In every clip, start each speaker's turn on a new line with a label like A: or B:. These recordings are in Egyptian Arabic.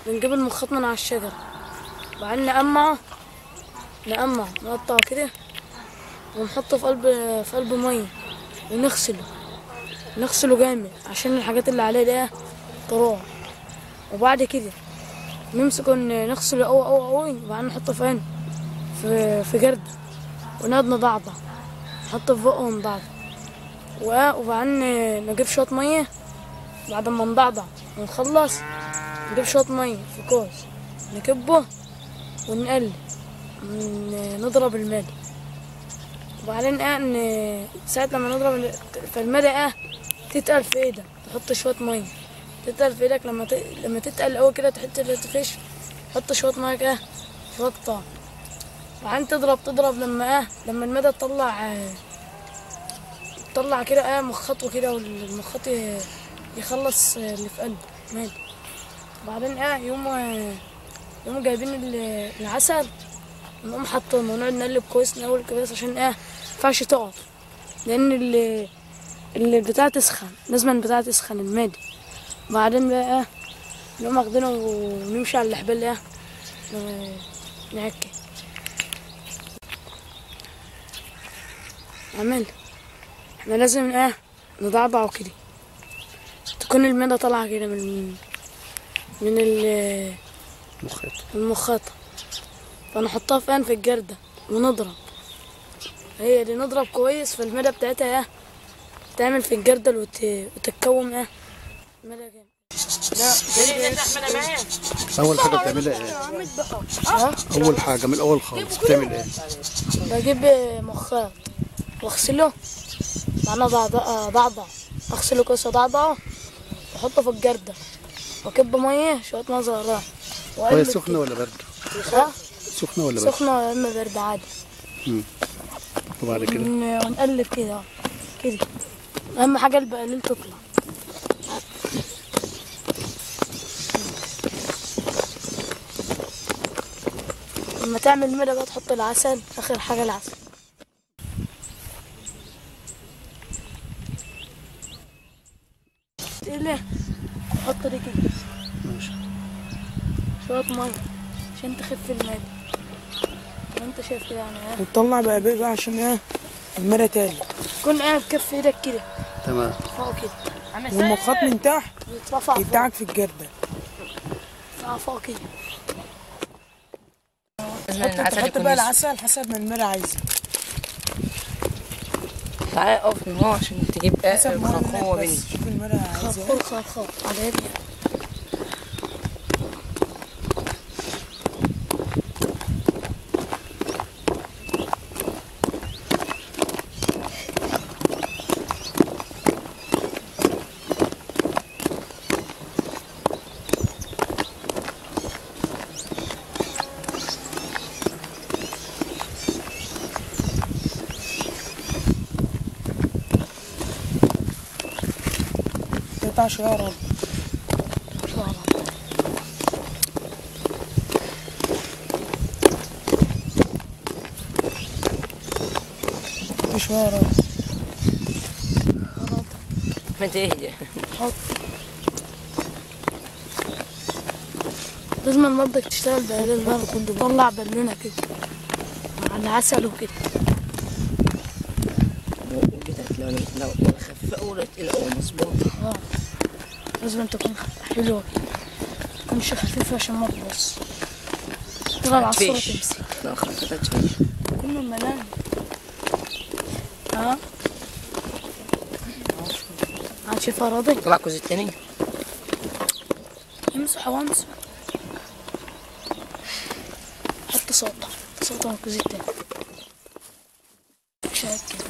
A: بنجيب المخاط من على الشجرة وبعدين نقمعه نقمعه نقطعه كده ونحطه في قلب في قلب مية ونغسله نغسله جامد عشان الحاجات اللي عليه ده تروح وبعد كده نمسكه ن- نغسله قوي قوي قوي وبعدين نحطه فين في في جردة ونقعد نضعضع نحطه في بقه ونضعضع و- وبعدين نجيب شوية مية بعد ما نضعضع ونخلص نجيب شوية مية في كوز نكبه ونقلب ن- نضرب الماء وبعدين اه ن- ساعة لما نضرب ال- فالماء اه تتقل في ايدك تحط شوية مية تتقل في ايدك لما ت... لما تتقل قوي كده تحط تفش حط شوية مية كده شوية طعم وبعدين تضرب تضرب لما اه لما المدى تطلع اه تطلع كده اه مخاطه كده والمخاط ي- يخلص اه اللي في قلبه مال بعدين اه يوم اه يوم جايبين ال- العسل نقوم حاطينه ونقعد نقلب كويس نقلب كويس عشان ايه مينفعش تقف لان ال اللي بتاع تسخن لازم البتاع تسخن المادي بعدين بقى ايه نقوم واخدينه ونمشي على الحبال ايه ن- نعكي عمل احنا لازم ايه نضعضعه كده تكون المادة طالعة كده من من ال-
B: مخيط
A: المخاطة فنحطها فين في الجردة ونضرب هي دي نضرب كويس فالمدى بتاعتها ايه تعمل في الجردل وت... وتتكون ايه مدى جامد
B: اول حاجه بتعملها ايه
A: ها
B: اول حاجه من الاول خالص بتعمل ايه
A: بجيب مخاط واغسله معنا ضعضع ضعضع اغسله كويس وضعضعه واحطه في الجردة واكب مية شوية مية صغيرة
B: وهي سخنه ولا برد
A: ها
B: سخنه ولا برد
A: سخنة يا اما برد عادي
B: وبعد كده
A: ون- ونقلب كده كده اهم حاجه البقاليل تطلع لما تعمل مدى بقى تحط العسل اخر حاجه العسل تقلي حط دي كده
B: ماشي
A: شويه ميه عشان تخف المعده وانت شايف كده يعني ايه
C: وتطلع بقى بقى عشان ايه المرة تاني
A: كن قاعد بكف ايدك كده
B: تمام
A: فوق كده
C: والمخاط من تحت
A: يترفع فوق
C: يدعك في الجردة
A: يترفع فوق كده
C: تحط تحط بقى العسل حسب ما المرة عايزة
D: تعالى اقف من هو عشان تجيب
C: حسب
D: اقل
C: ما هو
D: خرخوه
C: منك
D: مني
C: بس شوف المرة عايزة ايه
A: خرخور خرخور على يدي
C: تقطع شوية يا رب حط شوية يا رب
D: ما تهدى
A: لازم برضك تشتغل بقليل برضه كنت بطلع بالونة كده مع العسل وكده
D: كده لو لو لو خفيفه اولى تلاقوه مظبوط
A: اه لازم تكون حلوة كده تكونش خفيفة عشان ما تبص تغير على الصورة
D: تفيش.
A: تمسك
D: لا خفيفه تفيش
A: كله ملان ها عاد شوف راضي
D: طلع كوز التاني
A: امسح وامسح حط صوت صوت على الكوزيت تاني شايف كده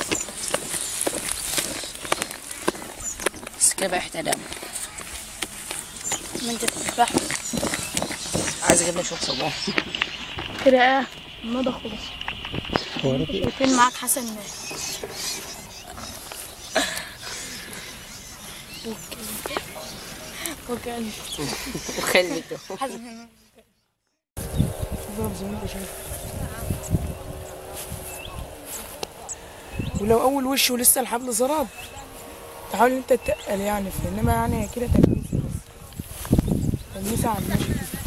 D: بس كده بقى احتدام
A: ما انت تذبح
D: عايز اجيب لي شويه صباح
A: كده ايه الموضوع خلص شايفين معاك حسن مال وكان
D: وخلته
A: حسن
C: ضرب زي ما انت شايف ولو اول وش ولسه الحبل ضرب تحاول انت تتقل يعني في انما يعني كده تقليل بس
A: المسا على المشي